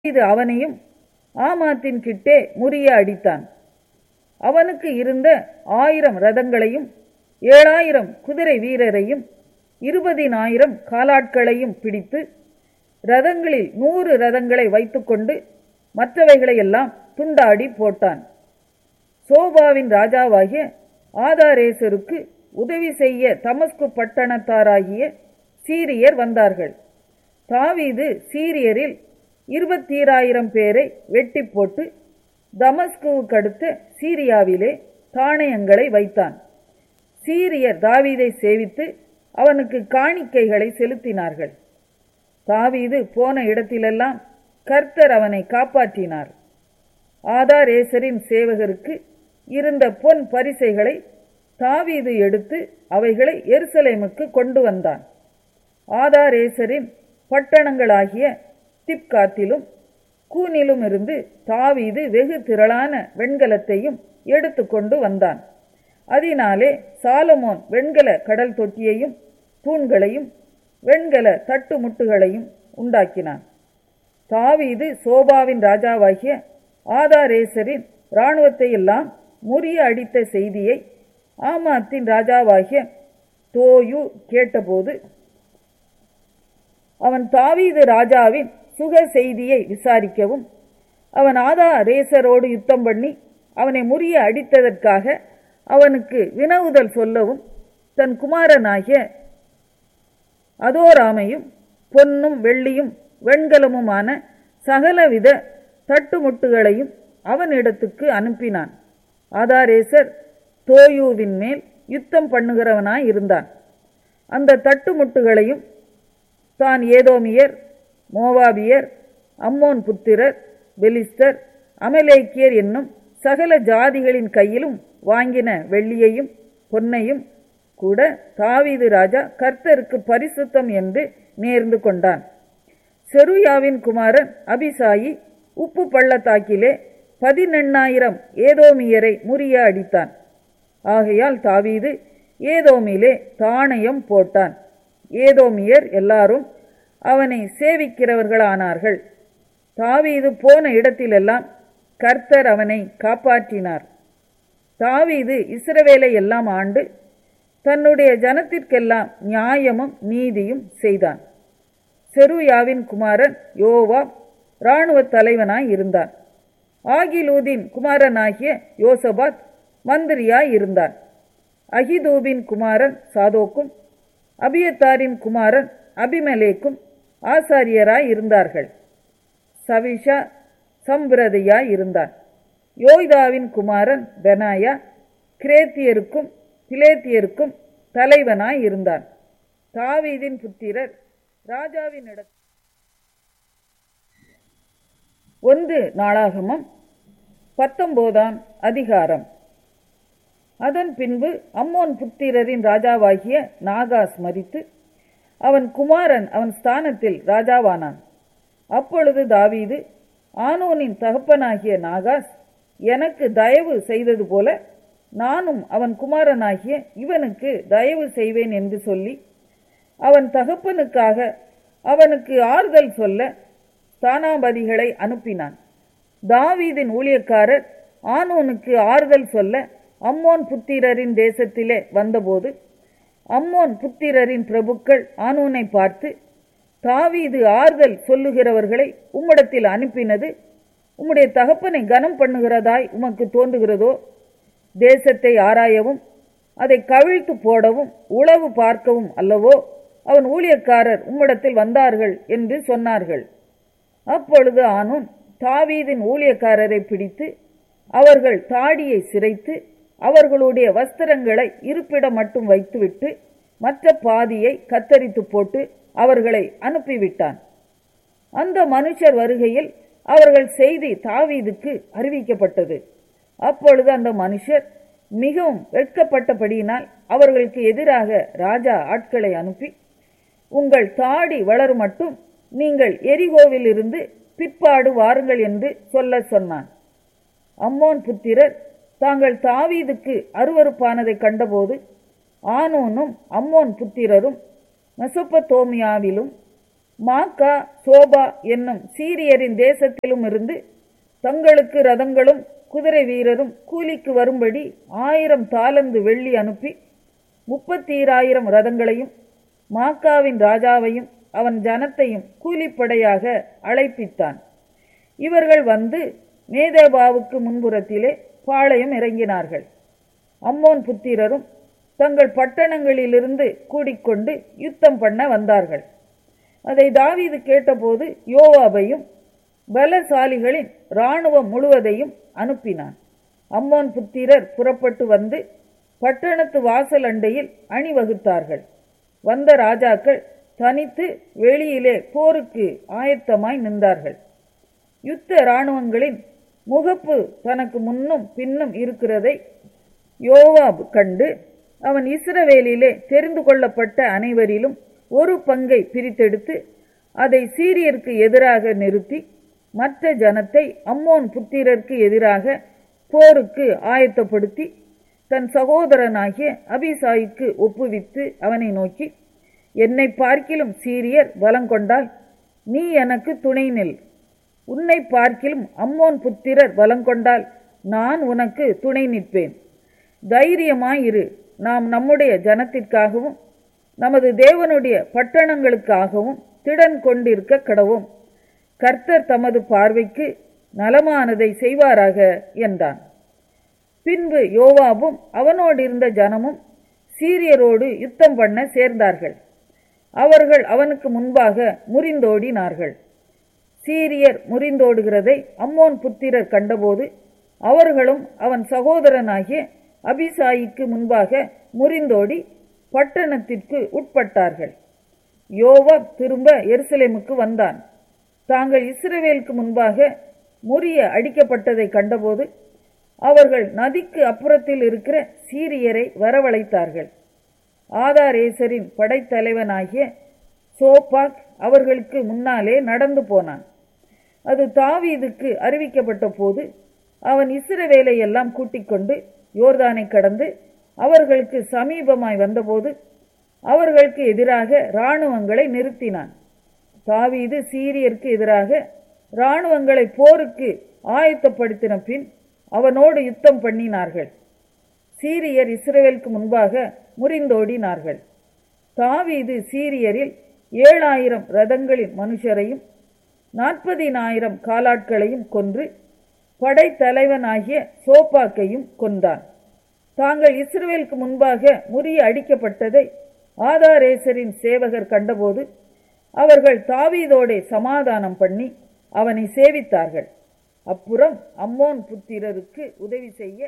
இது அவனையும் ஆமாத்தின் கிட்டே முறிய அடித்தான் அவனுக்கு இருந்த ஆயிரம் ரதங்களையும் ஏழாயிரம் குதிரை வீரரையும் இருபதினாயிரம் காலாட்களையும் பிடித்து ரதங்களில் நூறு ரதங்களை வைத்துக்கொண்டு மற்றவைகளையெல்லாம் துண்டாடி போட்டான் சோபாவின் ராஜாவாகிய ஆதாரேசருக்கு உதவி செய்ய தமஸ்கு பட்டணத்தாராகிய சீரியர் வந்தார்கள் தாவீது சீரியரில் இருபத்தீராயிரம் பேரை வெட்டி போட்டு தமஸ்குவுக்கு அடுத்த சீரியாவிலே தானியங்களை வைத்தான் சீரியர் தாவீதை சேவித்து அவனுக்கு காணிக்கைகளை செலுத்தினார்கள் தாவீது போன இடத்திலெல்லாம் கர்த்தர் அவனை காப்பாற்றினார் ஆதாரேசரின் சேவகருக்கு இருந்த பொன் பரிசைகளை தாவீது எடுத்து அவைகளை எருசலேமுக்கு கொண்டு வந்தான் ஆதாரேசரின் பட்டணங்களாகிய திப்காத்திலும் கூனிலும் இருந்து தாவீது வெகு திரளான வெண்கலத்தையும் எடுத்துக்கொண்டு வந்தான் அதனாலே சாலமோன் வெண்கல கடல் தொட்டியையும் தூண்களையும் வெண்கல தட்டுமுட்டுகளையும் உண்டாக்கினான் தாவீது சோபாவின் ராஜாவாகிய ஆதாரேசரின் இராணுவத்தை எல்லாம் முறிய அடித்த செய்தியை ஆமாத்தின் ராஜாவாகிய தோயு கேட்டபோது அவன் தாவீது ராஜாவின் சுக செய்தியை விசாரிக்கவும் அவன் ஆதா ரேசரோடு யுத்தம் பண்ணி அவனை முறிய அடித்ததற்காக அவனுக்கு வினவுதல் சொல்லவும் தன் குமாரனாகிய அதோராமையும் பொன்னும் வெள்ளியும் வெண்கலமுமான சகலவித தட்டுமுட்டுகளையும் அவனிடத்துக்கு அனுப்பினான் ஆதாரேசர் தோயூவின் மேல் யுத்தம் பண்ணுகிறவனாய் இருந்தான் அந்த தட்டுமுட்டுகளையும் தான் ஏதோமியர் மோவாபியர் அம்மோன் புத்திரர் பெலிஸ்தர் அமலேக்கியர் என்னும் சகல ஜாதிகளின் கையிலும் வாங்கின வெள்ளியையும் பொன்னையும் கூட தாவீது ராஜா கர்த்தருக்கு பரிசுத்தம் என்று நேர்ந்து கொண்டான் செருயாவின் குமாரன் அபிசாயி உப்பு பள்ளத்தாக்கிலே பதினெண்ணாயிரம் ஏதோமியரை முறிய அடித்தான் ஆகையால் தாவீது ஏதோமிலே தாணயம் போட்டான் ஏதோமியர் எல்லாரும் அவனை சேவிக்கிறவர்களானார்கள் தாவீது போன இடத்திலெல்லாம் கர்த்தர் அவனை காப்பாற்றினார் தாவீது இஸ்ரவேலை எல்லாம் ஆண்டு தன்னுடைய ஜனத்திற்கெல்லாம் நியாயமும் நீதியும் செய்தான் செருயாவின் குமாரன் யோவா இராணுவ தலைவனாய் இருந்தான் ஆகிலூதின் குமாரனாகிய யோசபாத் மந்திரியாய் இருந்தான் அகிதூபின் குமாரன் சாதோக்கும் அபியத்தாரின் குமாரன் அபிமலேக்கும் ஆசாரியராய் இருந்தார்கள் சவிஷா சம்பிரதியாய் இருந்தான் யோய்தாவின் குமாரன் பெனாயா கிரேத்தியருக்கும் பிலேத்தியருக்கும் தலைவனாய் இருந்தான் தாவீதின் புத்திரர் ராஜாவின் இட ஒன்று நாளாகமம் பத்தொன்பதாம் அதிகாரம் அதன் பின்பு அம்மோன் புத்திரரின் ராஜாவாகிய நாகாஸ் மரித்து அவன் குமாரன் அவன் ஸ்தானத்தில் ராஜாவானான் அப்பொழுது தாவீது ஆனோனின் தகப்பனாகிய நாகாஸ் எனக்கு தயவு செய்தது போல நானும் அவன் குமாரனாகிய இவனுக்கு தயவு செய்வேன் என்று சொல்லி அவன் தகப்பனுக்காக அவனுக்கு ஆறுதல் சொல்ல ஸ்தானாபதிகளை அனுப்பினான் தாவீதின் ஊழியக்காரர் ஆனோனுக்கு ஆறுதல் சொல்ல அம்மோன் புத்திரரின் தேசத்திலே வந்தபோது அம்மோன் புத்திரரின் பிரபுக்கள் ஆனோனை பார்த்து தாவீது ஆறுதல் சொல்லுகிறவர்களை உம்மிடத்தில் அனுப்பினது உம்முடைய தகப்பனை கனம் பண்ணுகிறதாய் உமக்கு தோன்றுகிறதோ தேசத்தை ஆராயவும் அதை கவிழ்த்து போடவும் உளவு பார்க்கவும் அல்லவோ அவன் ஊழியக்காரர் உம்மிடத்தில் வந்தார்கள் என்று சொன்னார்கள் அப்பொழுது ஆனோன் தாவீதின் ஊழியக்காரரை பிடித்து அவர்கள் தாடியை சிரைத்து அவர்களுடைய வஸ்திரங்களை இருப்பிடம் மட்டும் வைத்துவிட்டு மற்ற பாதியை கத்தரித்து போட்டு அவர்களை அனுப்பிவிட்டான் அந்த மனுஷர் வருகையில் அவர்கள் செய்தி தாவீதுக்கு அறிவிக்கப்பட்டது அப்பொழுது அந்த மனுஷர் மிகவும் வெட்கப்பட்டபடியினால் அவர்களுக்கு எதிராக ராஜா ஆட்களை அனுப்பி உங்கள் தாடி வளரும் மட்டும் நீங்கள் எரிகோவில் இருந்து பிற்பாடு வாருங்கள் என்று சொல்ல சொன்னான் அம்மோன் புத்திரர் தாங்கள் தாவீதுக்கு அருவறுப்பானதை கண்டபோது ஆனோனும் அம்மோன் புத்திரரும் மெசொப்பத்தோமியாவிலும் மாக்கா சோபா என்னும் சீரியரின் தேசத்திலும் இருந்து தங்களுக்கு ரதங்களும் குதிரை வீரரும் கூலிக்கு வரும்படி ஆயிரம் தாலந்து வெள்ளி அனுப்பி முப்பத்தீராயிரம் ரதங்களையும் மாக்காவின் ராஜாவையும் அவன் ஜனத்தையும் கூலிப்படையாக அழைப்பித்தான் இவர்கள் வந்து மேதேபாவுக்கு முன்புறத்திலே பாளையம் இறங்கினார்கள் அம்மோன் புத்திரரும் தங்கள் பட்டணங்களிலிருந்து கூடிக்கொண்டு யுத்தம் பண்ண வந்தார்கள் அதை தாவீது கேட்டபோது யோவாபையும் பலசாலிகளின் இராணுவம் முழுவதையும் அனுப்பினான் அம்மோன் புத்திரர் புறப்பட்டு வந்து பட்டணத்து வாசல் அண்டையில் அணிவகுத்தார்கள் வந்த ராஜாக்கள் தனித்து வெளியிலே போருக்கு ஆயத்தமாய் நின்றார்கள் யுத்த இராணுவங்களின் முகப்பு தனக்கு முன்னும் பின்னும் இருக்கிறதை யோவாப் கண்டு அவன் இஸ்ரவேலிலே தெரிந்து கொள்ளப்பட்ட அனைவரிலும் ஒரு பங்கை பிரித்தெடுத்து அதை சீரியருக்கு எதிராக நிறுத்தி மற்ற ஜனத்தை அம்மோன் புத்திரருக்கு எதிராக போருக்கு ஆயத்தப்படுத்தி தன் சகோதரனாகிய அபிசாய்க்கு ஒப்புவித்து அவனை நோக்கி என்னை பார்க்கிலும் சீரியர் பலங்கொண்டால் நீ எனக்கு துணை நில் உன்னை பார்க்கிலும் அம்மோன் புத்திரர் பலங்கொண்டால் நான் உனக்கு துணை நிற்பேன் தைரியமாயிரு நாம் நம்முடைய ஜனத்திற்காகவும் நமது தேவனுடைய பட்டணங்களுக்காகவும் திடன் கொண்டிருக்க கடவும் கர்த்தர் தமது பார்வைக்கு நலமானதை செய்வாராக என்றான் பின்பு யோவாபும் அவனோடு இருந்த ஜனமும் சீரியரோடு யுத்தம் பண்ண சேர்ந்தார்கள் அவர்கள் அவனுக்கு முன்பாக முறிந்தோடினார்கள் சீரியர் முறிந்தோடுகிறதை அம்மோன் புத்திரர் கண்டபோது அவர்களும் அவன் சகோதரனாகிய அபிசாயிக்கு முன்பாக முறிந்தோடி பட்டணத்திற்கு உட்பட்டார்கள் யோவாப் திரும்ப எருசலேமுக்கு வந்தான் தாங்கள் இஸ்ரவேலுக்கு முன்பாக முறிய அடிக்கப்பட்டதை கண்டபோது அவர்கள் நதிக்கு அப்புறத்தில் இருக்கிற சீரியரை வரவழைத்தார்கள் ஆதாரேசரின் படைத்தலைவனாகிய சோபாக் அவர்களுக்கு முன்னாலே நடந்து போனான் அது தாவீதுக்கு அறிவிக்கப்பட்ட போது அவன் இஸ்ரவேலை எல்லாம் கூட்டிக் கொண்டு யோர்தானை கடந்து அவர்களுக்கு சமீபமாய் வந்தபோது அவர்களுக்கு எதிராக இராணுவங்களை நிறுத்தினான் தாவீது சீரியருக்கு எதிராக இராணுவங்களை போருக்கு ஆயத்தப்படுத்தின பின் அவனோடு யுத்தம் பண்ணினார்கள் சீரியர் இஸ்ரேலுக்கு முன்பாக முறிந்தோடினார்கள் தாவீது சீரியரில் ஏழாயிரம் ரதங்களின் மனுஷரையும் நாற்பதினாயிரம் காலாட்களையும் கொன்று படைத்தலைவனாகிய சோப்பாக்கையும் கொண்டான் தாங்கள் இஸ்ரேலுக்கு முன்பாக முறிய அடிக்கப்பட்டதை ஆதாரேசரின் சேவகர் கண்டபோது அவர்கள் தாவீதோடே சமாதானம் பண்ணி அவனை சேவித்தார்கள் அப்புறம் அம்மோன் புத்திரருக்கு உதவி செய்ய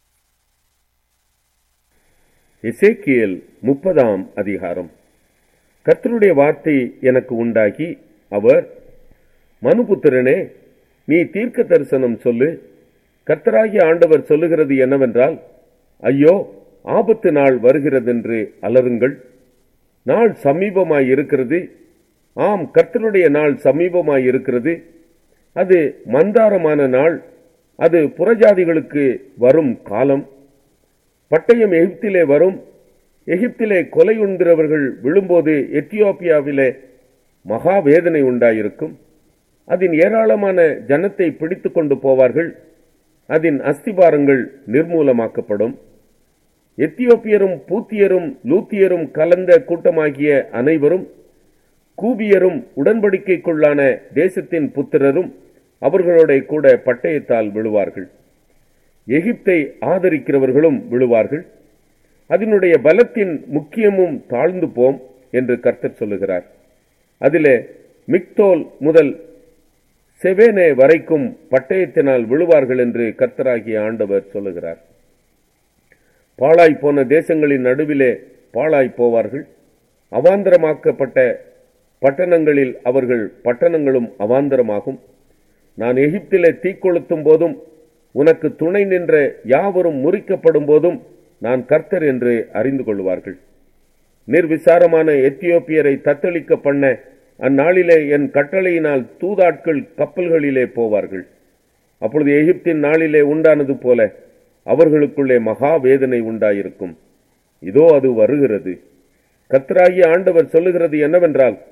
எசேக்கியேல் முப்பதாம் அதிகாரம் கர்த்தருடைய வார்த்தை எனக்கு உண்டாகி அவர் மனுபுத்திரனே நீ தீர்க்க தரிசனம் சொல்லு கர்த்தராகிய ஆண்டவர் சொல்லுகிறது என்னவென்றால் ஐயோ ஆபத்து நாள் வருகிறதென்று அலறுங்கள் நாள் சமீபமாய் இருக்கிறது ஆம் கர்த்தருடைய நாள் சமீபமாய் இருக்கிறது அது மந்தாரமான நாள் அது புறஜாதிகளுக்கு வரும் காலம் பட்டயம் எகிப்திலே வரும் எகிப்திலே கொலை உண்கிறவர்கள் விழும்போது எத்தியோப்பியாவிலே மகா வேதனை உண்டாயிருக்கும் அதன் ஏராளமான ஜனத்தை பிடித்து கொண்டு போவார்கள் அதன் அஸ்திபாரங்கள் நிர்மூலமாக்கப்படும் எத்தியோப்பியரும் பூத்தியரும் லூத்தியரும் கலந்த கூட்டமாகிய அனைவரும் கூபியரும் உடன்படிக்கைக்குள்ளான தேசத்தின் புத்திரரும் அவர்களோட கூட பட்டயத்தால் விழுவார்கள் எகிப்தை ஆதரிக்கிறவர்களும் விழுவார்கள் அதனுடைய பலத்தின் முக்கியமும் தாழ்ந்து போம் என்று கர்த்தர் சொல்லுகிறார் அதிலே மிக்தோல் முதல் செவேனே வரைக்கும் பட்டயத்தினால் விழுவார்கள் என்று கர்த்தராகிய ஆண்டவர் சொல்லுகிறார் பாழாய் போன தேசங்களின் நடுவிலே பாழாய் போவார்கள் அவாந்தரமாக்கப்பட்ட பட்டணங்களில் அவர்கள் பட்டணங்களும் அவாந்தரமாகும் நான் எகிப்திலே தீக்கொளுத்தும் போதும் உனக்கு துணை நின்ற யாவரும் முறிக்கப்படும் போதும் நான் கர்த்தர் என்று அறிந்து கொள்வார்கள் நிர்விசாரமான எத்தியோப்பியரை தத்தளிக்க பண்ண அந்நாளிலே என் கட்டளையினால் தூதாட்கள் கப்பல்களிலே போவார்கள் அப்பொழுது எகிப்தின் நாளிலே உண்டானது போல அவர்களுக்குள்ளே மகா வேதனை உண்டாயிருக்கும் இதோ அது வருகிறது கர்த்தராகிய ஆண்டவர் சொல்லுகிறது என்னவென்றால்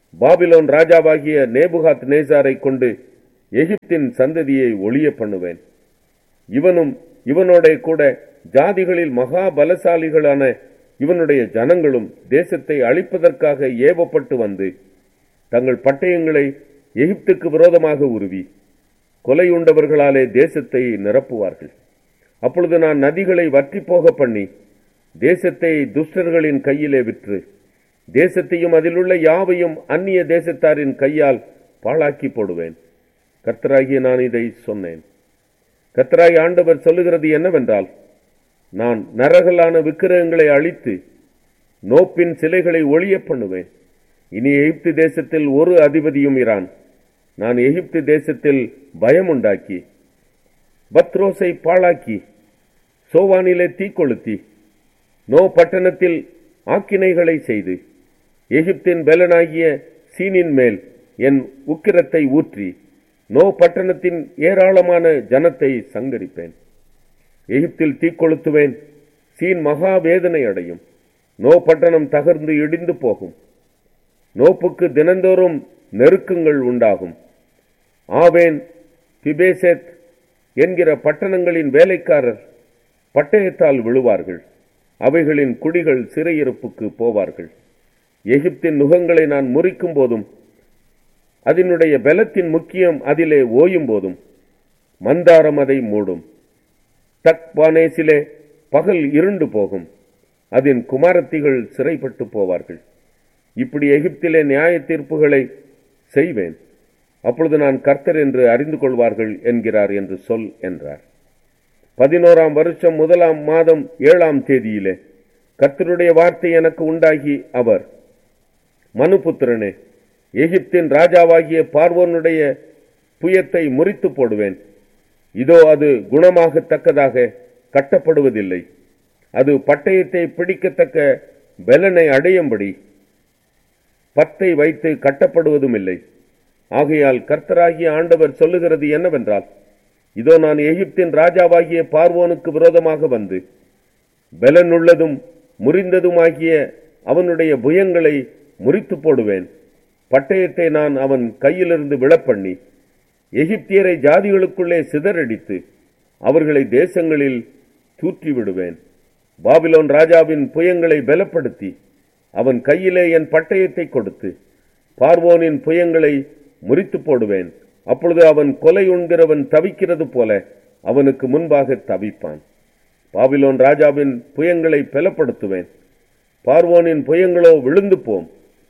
பாபிலோன் ராஜாவாகிய நேபுகாத் நேசாரை கொண்டு எகிப்தின் சந்ததியை ஒளிய பண்ணுவேன் இவனும் இவனோட கூட ஜாதிகளில் மகா பலசாலிகளான இவனுடைய ஜனங்களும் தேசத்தை அழிப்பதற்காக ஏவப்பட்டு வந்து தங்கள் பட்டயங்களை எகிப்துக்கு விரோதமாக உருவி கொலையுண்டவர்களாலே தேசத்தை நிரப்புவார்கள் அப்பொழுது நான் நதிகளை வற்றி போக பண்ணி தேசத்தை துஷ்டர்களின் கையிலே விற்று தேசத்தையும் அதிலுள்ள யாவையும் அந்நிய தேசத்தாரின் கையால் பாழாக்கி போடுவேன் கர்த்தராகிய நான் இதை சொன்னேன் கர்த்தராகி ஆண்டவர் சொல்லுகிறது என்னவென்றால் நான் நரகலான விக்கிரகங்களை அழித்து நோப்பின் சிலைகளை ஒளிய பண்ணுவேன் இனி எகிப்து தேசத்தில் ஒரு அதிபதியும் இரான் நான் எகிப்து தேசத்தில் பயம் உண்டாக்கி பத்ரோஸை பாழாக்கி சோவானிலே தீக்கொளுத்தி நோ பட்டணத்தில் ஆக்கினைகளை செய்து எகிப்தின் பெலனாகிய சீனின் மேல் என் உக்கிரத்தை ஊற்றி நோ பட்டணத்தின் ஏராளமான ஜனத்தை சங்கரிப்பேன் எகிப்தில் தீக்கொளுத்துவேன் சீன் மகா வேதனை அடையும் நோ பட்டணம் தகர்ந்து இடிந்து போகும் நோப்புக்கு தினந்தோறும் நெருக்கங்கள் உண்டாகும் ஆவேன் பிபேசெத் என்கிற பட்டணங்களின் வேலைக்காரர் பட்டயத்தால் விழுவார்கள் அவைகளின் குடிகள் சிறையிருப்புக்கு போவார்கள் எகிப்தின் நுகங்களை நான் முறிக்கும் போதும் அதனுடைய பலத்தின் முக்கியம் அதிலே ஓயும் போதும் மந்தாரம் அதை மூடும் தக்பானேசிலே பகல் இருண்டு போகும் அதன் குமாரத்திகள் சிறைப்பட்டு போவார்கள் இப்படி எகிப்திலே நியாய தீர்ப்புகளை செய்வேன் அப்பொழுது நான் கர்த்தர் என்று அறிந்து கொள்வார்கள் என்கிறார் என்று சொல் என்றார் பதினோராம் வருஷம் முதலாம் மாதம் ஏழாம் தேதியிலே கர்த்தருடைய வார்த்தை எனக்கு உண்டாகி அவர் மனுபுத்திரனே எகிப்தின் ராஜாவாகிய பார்வோனுடைய புயத்தை முறித்து போடுவேன் இதோ அது குணமாகத்தக்கதாக கட்டப்படுவதில்லை அது பட்டயத்தை பிடிக்கத்தக்க பலனை அடையும்படி பத்தை வைத்து கட்டப்படுவதும் இல்லை ஆகையால் கர்த்தராகிய ஆண்டவர் சொல்லுகிறது என்னவென்றால் இதோ நான் எகிப்தின் ராஜாவாகிய பார்வோனுக்கு விரோதமாக வந்து பலனுள்ளதும் முறிந்ததுமாகிய அவனுடைய புயங்களை முறித்து போடுவேன் பட்டயத்தை நான் அவன் கையிலிருந்து விழப்பண்ணி எகிப்தியரை ஜாதிகளுக்குள்ளே சிதறடித்து அவர்களை தேசங்களில் தூற்றி விடுவேன் பாபிலோன் ராஜாவின் புயங்களை பலப்படுத்தி அவன் கையிலே என் பட்டயத்தை கொடுத்து பார்வோனின் புயங்களை முறித்து போடுவேன் அப்பொழுது அவன் கொலை உண்கிறவன் தவிக்கிறது போல அவனுக்கு முன்பாக தவிப்பான் பாபிலோன் ராஜாவின் புயங்களை பலப்படுத்துவேன் பார்வோனின் புயங்களோ விழுந்து போம்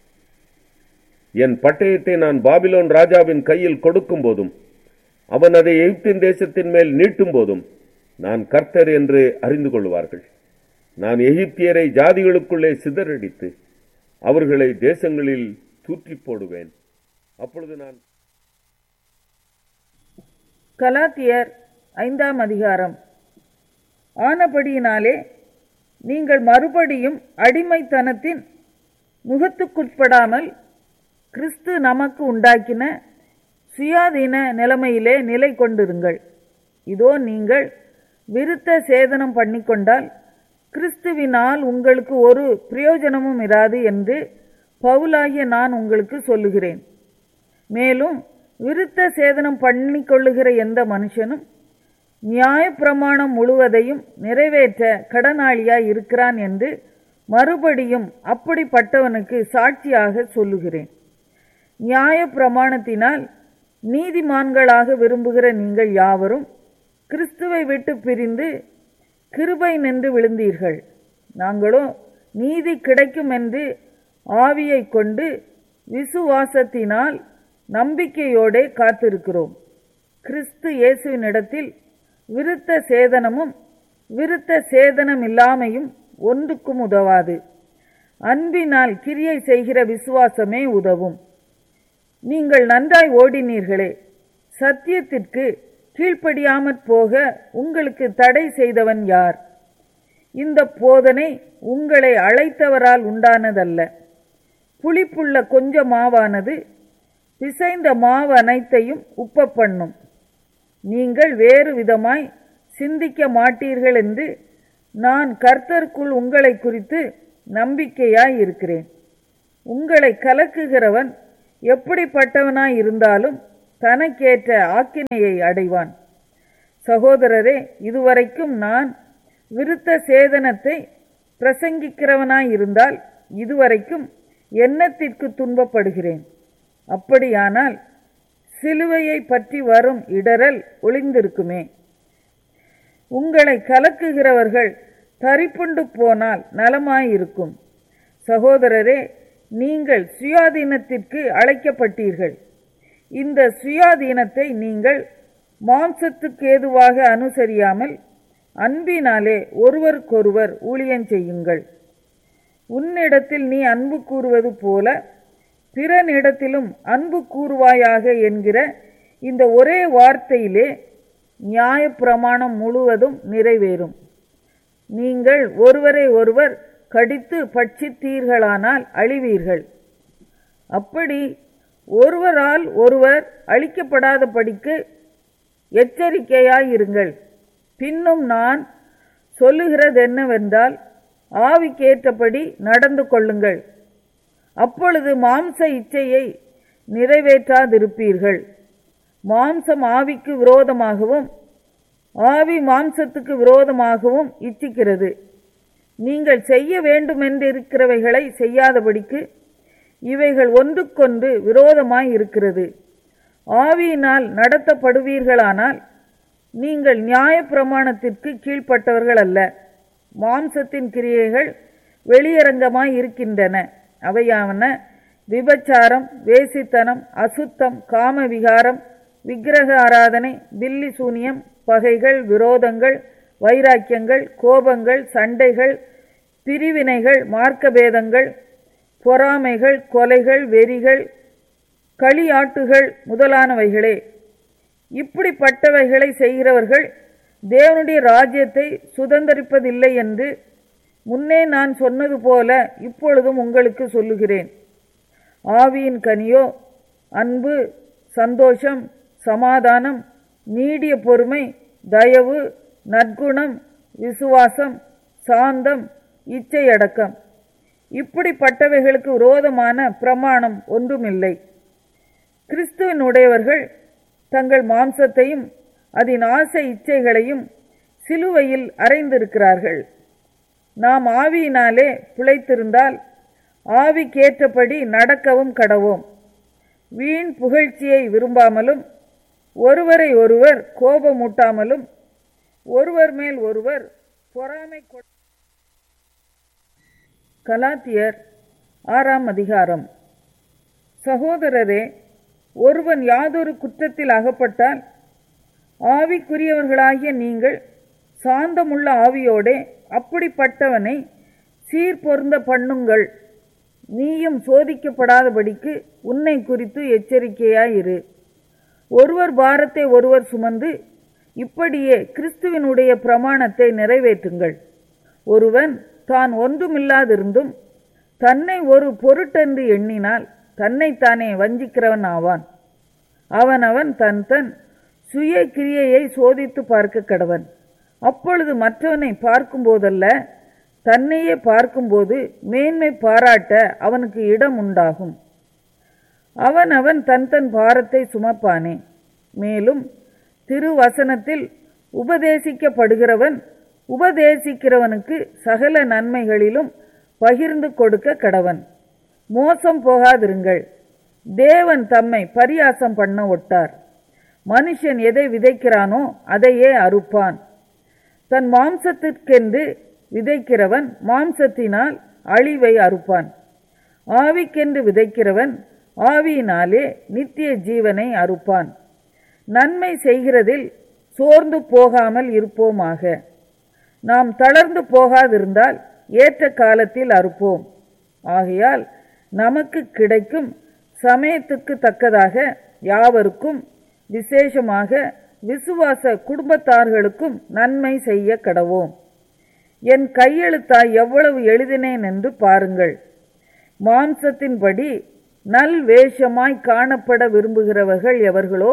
என் பட்டயத்தை நான் பாபிலோன் ராஜாவின் கையில் கொடுக்கும் போதும் அவன் அதை எகிப்தின் தேசத்தின் மேல் நீட்டும் போதும் நான் கர்த்தர் என்று அறிந்து கொள்வார்கள் நான் எகிப்தியரை ஜாதிகளுக்குள்ளே சிதறடித்து அவர்களை தேசங்களில் தூற்றி போடுவேன் அப்பொழுது நான் கலாத்தியர் ஐந்தாம் அதிகாரம் ஆனபடியினாலே நீங்கள் மறுபடியும் அடிமைத்தனத்தின் முகத்துக்குட்படாமல் கிறிஸ்து நமக்கு உண்டாக்கின சுயாதீன நிலைமையிலே நிலை கொண்டிருங்கள் இதோ நீங்கள் விருத்த சேதனம் பண்ணிக்கொண்டால் கிறிஸ்துவினால் உங்களுக்கு ஒரு பிரயோஜனமும் இராது என்று பவுலாகிய நான் உங்களுக்கு சொல்லுகிறேன் மேலும் விருத்த சேதனம் பண்ணிக்கொள்ளுகிற எந்த மனுஷனும் நியாயப்பிரமாணம் முழுவதையும் நிறைவேற்ற கடனாளியாய் இருக்கிறான் என்று மறுபடியும் அப்படிப்பட்டவனுக்கு சாட்சியாக சொல்லுகிறேன் நியாய பிரமாணத்தினால் நீதிமான்களாக விரும்புகிற நீங்கள் யாவரும் கிறிஸ்துவை விட்டு பிரிந்து கிருபை நின்று விழுந்தீர்கள் நாங்களோ நீதி கிடைக்கும் என்று ஆவியை கொண்டு விசுவாசத்தினால் நம்பிக்கையோடே காத்திருக்கிறோம் கிறிஸ்து இயேசுவினிடத்தில் விருத்த சேதனமும் விருத்த சேதனம் இல்லாமையும் ஒன்றுக்கும் உதவாது அன்பினால் கிரியை செய்கிற விசுவாசமே உதவும் நீங்கள் நன்றாய் ஓடினீர்களே சத்தியத்திற்கு கீழ்ப்படியாமற் போக உங்களுக்கு தடை செய்தவன் யார் இந்த போதனை உங்களை அழைத்தவரால் உண்டானதல்ல புளிப்புள்ள கொஞ்ச மாவானது பிசைந்த மாவு அனைத்தையும் உப்ப பண்ணும் நீங்கள் வேறு விதமாய் சிந்திக்க மாட்டீர்கள் என்று நான் கர்த்தருக்குள் உங்களை குறித்து நம்பிக்கையாய் இருக்கிறேன் உங்களை கலக்குகிறவன் எப்படிப்பட்டவனாய் இருந்தாலும் தனக்கேற்ற ஆக்கினையை அடைவான் சகோதரரே இதுவரைக்கும் நான் விருத்த சேதனத்தை பிரசங்கிக்கிறவனாய் இருந்தால் இதுவரைக்கும் எண்ணத்திற்கு துன்பப்படுகிறேன் அப்படியானால் சிலுவையை பற்றி வரும் இடரல் ஒளிந்திருக்குமே உங்களை கலக்குகிறவர்கள் தரிப்புண்டு போனால் நலமாயிருக்கும் சகோதரரே நீங்கள் சுயாதீனத்திற்கு அழைக்கப்பட்டீர்கள் இந்த சுயாதீனத்தை நீங்கள் மாம்சத்துக்கு ஏதுவாக அனுசரியாமல் அன்பினாலே ஒருவருக்கொருவர் ஊழியம் செய்யுங்கள் உன்னிடத்தில் நீ அன்பு கூறுவது போல பிறனிடத்திலும் அன்பு கூறுவாயாக என்கிற இந்த ஒரே வார்த்தையிலே நியாயப்பிரமாணம் முழுவதும் நிறைவேறும் நீங்கள் ஒருவரை ஒருவர் கடித்து பட்சித்தீர்களானால் அழிவீர்கள் அப்படி ஒருவரால் ஒருவர் அழிக்கப்படாதபடிக்கு எச்சரிக்கையாயிருங்கள் பின்னும் நான் சொல்லுகிறது என்னவென்றால் ஆவிக்கேற்றபடி நடந்து கொள்ளுங்கள் அப்பொழுது மாம்ச இச்சையை நிறைவேற்றாதிருப்பீர்கள் மாம்சம் ஆவிக்கு விரோதமாகவும் ஆவி மாம்சத்துக்கு விரோதமாகவும் இச்சிக்கிறது நீங்கள் செய்ய வேண்டுமென்றிருக்கிறவைகளை செய்யாதபடிக்கு இவைகள் ஒன்றுக்கொன்று விரோதமாய் இருக்கிறது ஆவியினால் நடத்தப்படுவீர்களானால் நீங்கள் நியாயப்பிரமாணத்திற்கு கீழ்ப்பட்டவர்கள் அல்ல மாம்சத்தின் கிரியைகள் வெளியரங்கமாய் இருக்கின்றன அவையாவன விபச்சாரம் வேசித்தனம் அசுத்தம் காமவிகாரம் விக்கிரக ஆராதனை பில்லி சூனியம் பகைகள் விரோதங்கள் வைராக்கியங்கள் கோபங்கள் சண்டைகள் பிரிவினைகள் மார்க்கபேதங்கள் பொறாமைகள் கொலைகள் வெறிகள் களியாட்டுகள் முதலானவைகளே இப்படிப்பட்டவைகளை செய்கிறவர்கள் தேவனுடைய ராஜ்யத்தை சுதந்திரிப்பதில்லை என்று முன்னே நான் சொன்னது போல இப்பொழுதும் உங்களுக்கு சொல்லுகிறேன் ஆவியின் கனியோ அன்பு சந்தோஷம் சமாதானம் நீடிய பொறுமை தயவு நற்குணம் விசுவாசம் சாந்தம் இச்சையடக்கம் இப்படிப்பட்டவைகளுக்கு விரோதமான பிரமாணம் ஒன்றுமில்லை கிறிஸ்துவனுடையவர்கள் தங்கள் மாம்சத்தையும் அதன் ஆசை இச்சைகளையும் சிலுவையில் அறைந்திருக்கிறார்கள் நாம் ஆவியினாலே பிழைத்திருந்தால் ஆவிக்கேற்றபடி நடக்கவும் கடவோம் வீண் புகழ்ச்சியை விரும்பாமலும் ஒருவரை ஒருவர் கோபமூட்டாமலும் ஒருவர் மேல் ஒருவர் பொறாமை கொ கலாத்தியர் ஆறாம் அதிகாரம் சகோதரரே ஒருவன் யாதொரு குற்றத்தில் அகப்பட்டால் ஆவிக்குரியவர்களாகிய நீங்கள் சாந்தமுள்ள ஆவியோடே அப்படிப்பட்டவனை சீர்பொருந்த பண்ணுங்கள் நீயும் சோதிக்கப்படாதபடிக்கு உன்னை குறித்து எச்சரிக்கையாயிரு ஒருவர் பாரத்தை ஒருவர் சுமந்து இப்படியே கிறிஸ்துவினுடைய பிரமாணத்தை நிறைவேற்றுங்கள் ஒருவன் தான் ஒன்றுமில்லாதிருந்தும் தன்னை ஒரு பொருட்டென்று எண்ணினால் தன்னைத்தானே வஞ்சிக்கிறவன் ஆவான் அவனவன் தன் தன் சுய கிரியையை சோதித்து பார்க்க கடவன் அப்பொழுது மற்றவனை பார்க்கும்போதல்ல தன்னையே பார்க்கும்போது மேன்மை பாராட்ட அவனுக்கு இடம் உண்டாகும் அவன் அவன் தன் தன் பாரத்தை சுமப்பானே மேலும் திருவசனத்தில் உபதேசிக்கப்படுகிறவன் உபதேசிக்கிறவனுக்கு சகல நன்மைகளிலும் பகிர்ந்து கொடுக்க கடவன் மோசம் போகாதிருங்கள் தேவன் தம்மை பரியாசம் பண்ண ஒட்டார் மனுஷன் எதை விதைக்கிறானோ அதையே அறுப்பான் தன் மாம்சத்திற்கென்று விதைக்கிறவன் மாம்சத்தினால் அழிவை அறுப்பான் ஆவிக்கென்று விதைக்கிறவன் ஆவியினாலே நித்திய ஜீவனை அறுப்பான் நன்மை செய்கிறதில் சோர்ந்து போகாமல் இருப்போமாக நாம் தளர்ந்து போகாதிருந்தால் ஏற்ற காலத்தில் அறுப்போம் ஆகையால் நமக்கு கிடைக்கும் சமயத்துக்கு தக்கதாக யாவருக்கும் விசேஷமாக விசுவாச குடும்பத்தார்களுக்கும் நன்மை செய்ய கடவோம் என் கையெழுத்தாய் எவ்வளவு எழுதினேன் என்று பாருங்கள் மாம்சத்தின்படி நல் வேஷமாய் காணப்பட விரும்புகிறவர்கள் எவர்களோ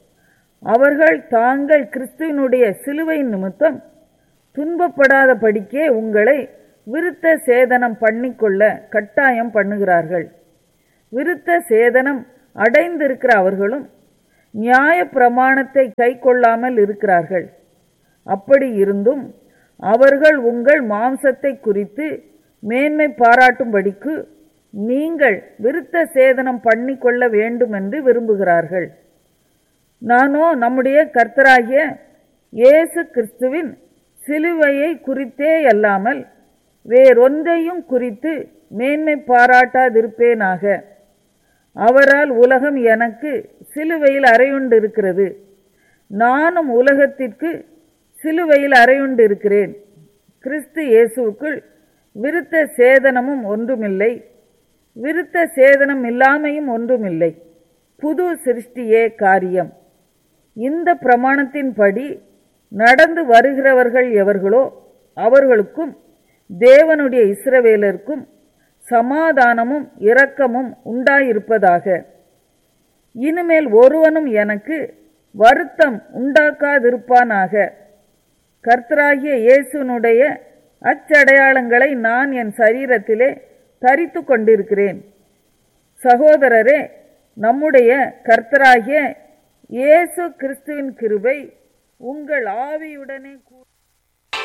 அவர்கள் தாங்கள் கிறிஸ்துவனுடைய சிலுவை நிமித்தம் துன்பப்படாத படிக்கே உங்களை விருத்த சேதனம் பண்ணிக்கொள்ள கட்டாயம் பண்ணுகிறார்கள் விருத்த சேதனம் அடைந்திருக்கிற அவர்களும் நியாய பிரமாணத்தை கைக்கொள்ளாமல் இருக்கிறார்கள் அப்படி இருந்தும் அவர்கள் உங்கள் மாம்சத்தை குறித்து மேன்மை பாராட்டும்படிக்கு நீங்கள் விருத்த சேதனம் பண்ணிக்கொள்ள வேண்டும் என்று விரும்புகிறார்கள் நானோ நம்முடைய கர்த்தராகிய இயேசு கிறிஸ்துவின் சிலுவையை குறித்தே அல்லாமல் வேறொன்றையும் குறித்து மேன்மை பாராட்டாதிருப்பேனாக அவரால் உலகம் எனக்கு சிலுவையில் அறையுண்டிருக்கிறது நானும் உலகத்திற்கு சிலுவையில் அறையுண்டிருக்கிறேன் கிறிஸ்து இயேசுவுக்குள் விருத்த சேதனமும் ஒன்றுமில்லை விருத்த சேதனம் இல்லாமையும் ஒன்றுமில்லை புது சிருஷ்டியே காரியம் இந்த பிரமாணத்தின்படி நடந்து வருகிறவர்கள் எவர்களோ அவர்களுக்கும் தேவனுடைய இஸ்ரவேலருக்கும் சமாதானமும் இரக்கமும் உண்டாயிருப்பதாக இனிமேல் ஒருவனும் எனக்கு வருத்தம் உண்டாக்காதிருப்பானாக கர்த்தராகிய இயேசுனுடைய அச்சடையாளங்களை நான் என் சரீரத்திலே தரித்து கொண்டிருக்கிறேன் சகோதரரே நம்முடைய கர்த்தராகிய இயேசு கிறிஸ்துவின் கிருபை உங்கள் ஆவியுடனே கூ